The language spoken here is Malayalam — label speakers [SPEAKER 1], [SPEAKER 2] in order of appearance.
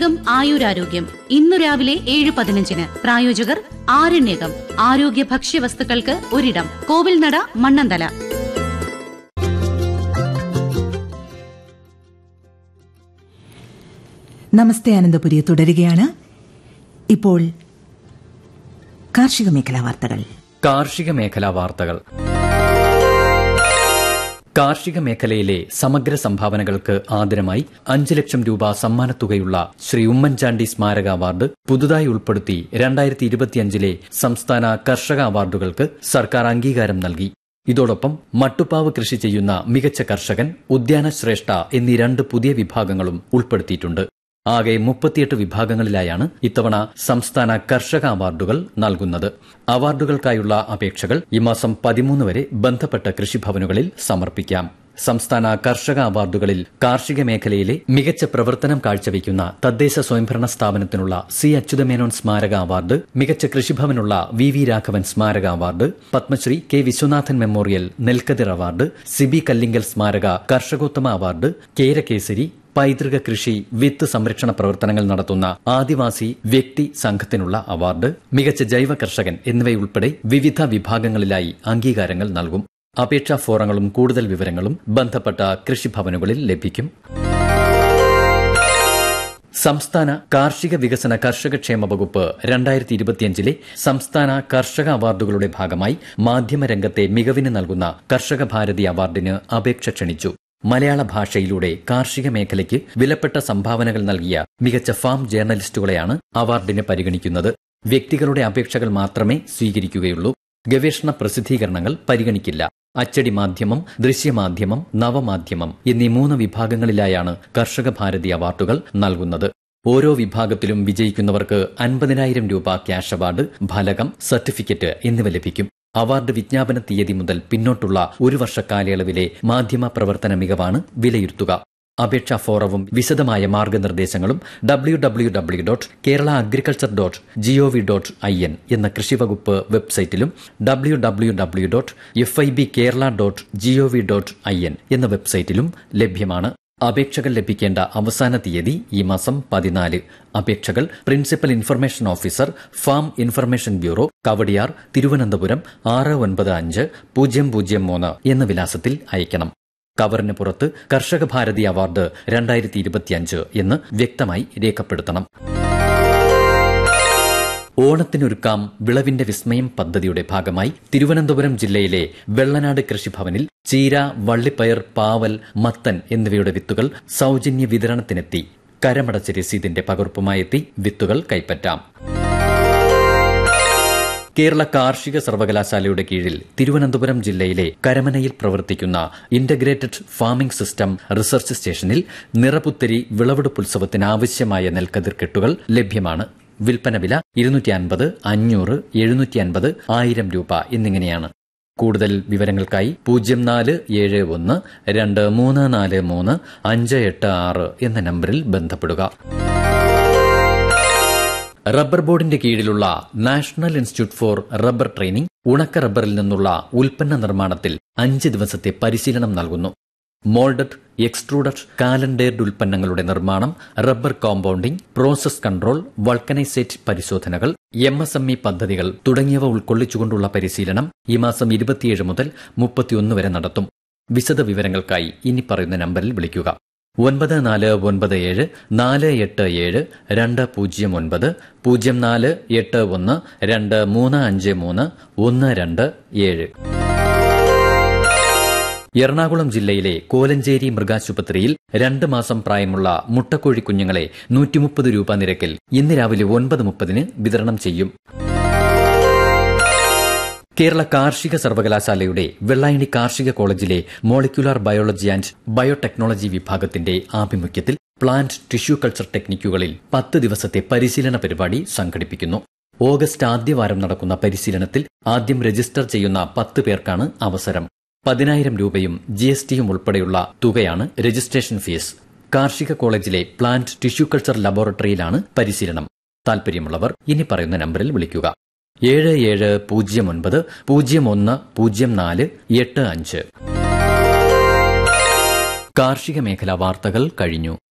[SPEAKER 1] ആരണ്യകം ആയുരാരോഗ്യം ഇന്നു രാവിലെ ഏഴ് പതിനഞ്ചിന് പ്രായോജകർ ആരണ്യകം ആരോഗ്യ ഭക്ഷ്യവസ്തുക്കൾക്ക് ഒരിടം കോവിൽനട മണ്ണന്തല
[SPEAKER 2] നമസ്തേ അനന്തപുരി തുടരുകയാണ് ഇപ്പോൾ കാർഷിക മേഖലാ വാർത്തകൾ
[SPEAKER 3] കാർഷിക മേഖലാ വാർത്തകൾ കാർഷിക മേഖലയിലെ സമഗ്ര സംഭാവനകൾക്ക് ആദരമായി അഞ്ച് ലക്ഷം രൂപ സമ്മാനത്തുകയുള്ള ശ്രീ ഉമ്മൻചാണ്ടി സ്മാരക അവാർഡ് പുതുതായി ഉൾപ്പെടുത്തി രണ്ടായിരത്തി ഇരുപത്തിയഞ്ചിലെ സംസ്ഥാന കർഷക അവാർഡുകൾക്ക് സർക്കാർ അംഗീകാരം നൽകി ഇതോടൊപ്പം മട്ടുപ്പാവ് കൃഷി ചെയ്യുന്ന മികച്ച കർഷകൻ ഉദ്യാന ശ്രേഷ്ഠ എന്നീ രണ്ട് പുതിയ വിഭാഗങ്ങളും ഉൾപ്പെടുത്തിയിട്ടുണ്ട് ആകെ മുപ്പത്തിയെട്ട് വിഭാഗങ്ങളിലായാണ് ഇത്തവണ സംസ്ഥാന കർഷക അവാർഡുകൾ നൽകുന്നത് അവാർഡുകൾക്കായുള്ള അപേക്ഷകൾ ഈ മാസം പതിമൂന്ന് വരെ ബന്ധപ്പെട്ട കൃഷിഭവനുകളിൽ സമർപ്പിക്കാം സംസ്ഥാന കർഷക അവാർഡുകളിൽ കാർഷിക മേഖലയിലെ മികച്ച പ്രവർത്തനം കാഴ്ചവെക്കുന്ന തദ്ദേശ സ്വയംഭരണ സ്ഥാപനത്തിനുള്ള സി അച്യുതമേനോൻ സ്മാരക അവാർഡ് മികച്ച കൃഷിഭവനുള്ള വി വി രാഘവൻ സ്മാരക award Padmashri K Viswanathan memorial നെൽക്കതിർ അവാർഡ് സിബി കല്ലിങ്കൽ സ്മാരക കർഷകോത്തമ അവാർഡ് കേരകേസരി പൈതൃക കൃഷി വിത്ത് സംരക്ഷണ പ്രവർത്തനങ്ങൾ നടത്തുന്ന ആദിവാസി വ്യക്തി സംഘത്തിനുള്ള അവാർഡ് മികച്ച ജൈവ കർഷകൻ എന്നിവയുൾപ്പെടെ വിവിധ വിഭാഗങ്ങളിലായി അംഗീകാരങ്ങൾ നൽകും അപേക്ഷാ ഫോറങ്ങളും കൂടുതൽ വിവരങ്ങളും ബന്ധപ്പെട്ട കൃഷിഭവനുകളിൽ ലഭിക്കും സംസ്ഥാന കാർഷിക വികസന കർഷകക്ഷേമ വകുപ്പ് രണ്ടായിരത്തി ഇരുപത്തിയഞ്ചിലെ സംസ്ഥാന കർഷക അവാർഡുകളുടെ ഭാഗമായി മാധ്യമരംഗത്തെ മികവിന് നൽകുന്ന കർഷക ഭാരതി അവാർഡിന് അപേക്ഷ ക്ഷണിച്ചു മലയാള ഭാഷയിലൂടെ കാർഷിക മേഖലയ്ക്ക് വിലപ്പെട്ട സംഭാവനകൾ നൽകിയ മികച്ച ഫാം ജേർണലിസ്റ്റുകളെയാണ് അവാർഡിന് പരിഗണിക്കുന്നത് വ്യക്തികളുടെ അപേക്ഷകൾ മാത്രമേ സ്വീകരിക്കുകയുള്ളൂ ഗവേഷണ പ്രസിദ്ധീകരണങ്ങൾ പരിഗണിക്കില്ല അച്ചടി മാധ്യമം ദൃശ്യമാധ്യമം നവമാധ്യമം എന്നീ മൂന്ന് വിഭാഗങ്ങളിലായാണ് കർഷക ഭാരതി അവാർഡുകൾ നൽകുന്നത് ഓരോ വിഭാഗത്തിലും വിജയിക്കുന്നവർക്ക് അൻപതിനായിരം രൂപ ക്യാഷ് അവാർഡ് ഫലകം സർട്ടിഫിക്കറ്റ് എന്നിവ ലഭിക്കും അവാർഡ് വിജ്ഞാപന തീയതി മുതൽ പിന്നോട്ടുള്ള ഒരു വർഷ കാലയളവിലെ മാധ്യമ പ്രവർത്തന മികവാണ് വിലയിരുത്തുക അപേക്ഷാ ഫോറവും വിശദമായ മാർഗനിർദ്ദേശങ്ങളും W W W dot Kerala agriculture dot GOV dot I N എന്ന കൃഷിവകുപ്പ് വെബ്സൈറ്റിലും W W W dot F I B Kerala dot GOV dot I N എന്ന വെബ്സൈറ്റിലും ലഭ്യമാണ് അപേക്ഷകൾ ലഭിക്കേണ്ട അവസാന തീയതി ഈ മാസം പതിനാല് അപേക്ഷകൾ principal information officer farm information bureau Kawdiar Thiruvananthapuram ആറ് ഒൻപത് അഞ്ച് പൂജ്യം പൂജ്യം മൂന്ന് എന്ന വിലാസത്തിൽ അയക്കണം കവറിന് പുറത്ത് കർഷക ഭാരതി അവാർഡ് രണ്ടായിരത്തി ഇരുപത്തിയഞ്ച് എന്ന് വ്യക്തമായി രേഖപ്പെടുത്തണം ഓണത്തിനൊരുക്കാം വിളവിന്റെ വിസ്മയം പദ്ധതിയുടെ ഭാഗമായി തിരുവനന്തപുരം ജില്ലയിലെ വെള്ളനാട് കൃഷിഭവനിൽ ചീര വള്ളിപ്പയർ പാവൽ മത്തൻ എന്നിവയുടെ വിത്തുകൾ സൌജന്യ വിതരണത്തിനെത്തി കരമടച്ച രസീതിന്റെ പകർപ്പുമായെത്തി വിത്തുകൾ കൈപ്പറ്റാം കേരള കാർഷിക സർവകലാശാലയുടെ കീഴിൽ തിരുവനന്തപുരം ജില്ലയിലെ കരമനയിൽ പ്രവർത്തിക്കുന്ന ഇന്റഗ്രേറ്റഡ് ഫാമിംഗ് സിസ്റ്റം റിസർച്ച് സ്റ്റേഷനിൽ നിറപുത്തരി വിളവെടുപ്പുത്സവത്തിന് ആവശ്യമായ നെൽക്കതിർ കെട്ടുകൾ ലഭ്യമാണ് വിൽപ്പന വില ഇരുന്നൂറ്റി അൻപത് അഞ്ഞൂറ് എഴുന്നൂറ്റി അൻപത് ആയിരം രൂപ എന്നിങ്ങനെയാണ് കൂടുതൽ വിവരങ്ങൾക്കായി പൂജ്യം നാല് ഏഴ് ഒന്ന് രണ്ട് മൂന്ന് നാല് മൂന്ന് അഞ്ച് എട്ട് ആറ് എന്ന നമ്പറിൽ ബന്ധപ്പെടുക റബ്ബർ ബോർഡിന്റെ കീഴിലുള്ള national institute for rubber training ഉണക്ക റബ്ബറിൽ നിന്നുള്ള ഉൽപ്പന്ന നിർമ്മാണത്തിൽ അഞ്ച് ദിവസത്തെ പരിശീലനം നൽകുന്നു മോൾഡഡ് എക്സ്ട്രൂഡഡ് കാലണ്ടേർഡ് ഉൽപ്പന്നങ്ങളുടെ നിർമ്മാണം rubber compounding process control vulcanisate പരിശോധനകൾ എം എസ് എം ഇ പദ്ധതികൾ തുടങ്ങിയവ ഉൾക്കൊള്ളിച്ചുകൊണ്ടുള്ള പരിശീലനം ഈ മാസം ഇരുപത്തിയേഴ് മുതൽ മുപ്പത്തിയൊന്ന് വരെ നടത്തും വിശദ വിവരങ്ങൾക്കായി ഇനി പറയുന്ന നമ്പറിൽ വിളിക്കുക ഒൻപത് നാല് ഒൻപത് ഏഴ് നാല് എട്ട് ഏഴ് രണ്ട് പൂജ്യം ഒൻപത് പൂജ്യം നാല് എട്ട് ഒന്ന് രണ്ട് മൂന്ന് അഞ്ച് മൂന്ന് ഒന്ന് രണ്ട് ഏഴ് എറണാകുളം ജില്ലയിലെ കോലഞ്ചേരി മൃഗാശുപത്രിയിൽ രണ്ട് മാസം പ്രായമുള്ള മുട്ടക്കോഴി കുഞ്ഞുങ്ങളെ നൂറ്റിമുപ്പത് രൂപ നിരക്കിൽ ഇന്ന് രാവിലെ ഒൻപത് മുപ്പതിന് വിതരണം ചെയ്യും കേരള കാർഷിക സർവകലാശാലയുടെ വെള്ളായണി കാർഷിക കോളേജിലെ മോളിക്യുലാർ ബയോളജി ആൻഡ് ബയോടെക്നോളജി വിഭാഗത്തിന്റെ ആഭിമുഖ്യത്തിൽ പ്ലാന്റ് ടിഷ്യൂ കൾച്ചർ ടെക്നിക്കുകളിൽ പത്ത് ദിവസത്തെ പരിശീലന പരിപാടി സംഘടിപ്പിക്കുന്നു ഓഗസ്റ്റ് ആദ്യവാരം നടക്കുന്ന പരിശീലനത്തിൽ ആദ്യം രജിസ്റ്റർ ചെയ്യുന്ന പത്ത് പേർക്കാണ് അവസരം പതിനായിരം രൂപയും ജി എസ് ടിയും ഉൾപ്പെടെയുള്ള തുകയാണ് രജിസ്ട്രേഷൻ ഫീസ് കാർഷിക കോളേജിലെ പ്ലാന്റ് ടിഷ്യൂ കൾച്ചർ ലബോറട്ടറിയിലാണ് പരിശീലനം താൽപര്യമുള്ളവർ ഇനി പറയുന്ന നമ്പറിൽ വിളിക്കുക ഏഴ് ഏഴ് പൂജ്യം ഒൻപത് പൂജ്യം ഒന്ന് പൂജ്യം നാല് എട്ട് അഞ്ച് കാർഷിക മേഖലാ വാർത്തകൾ കഴിഞ്ഞു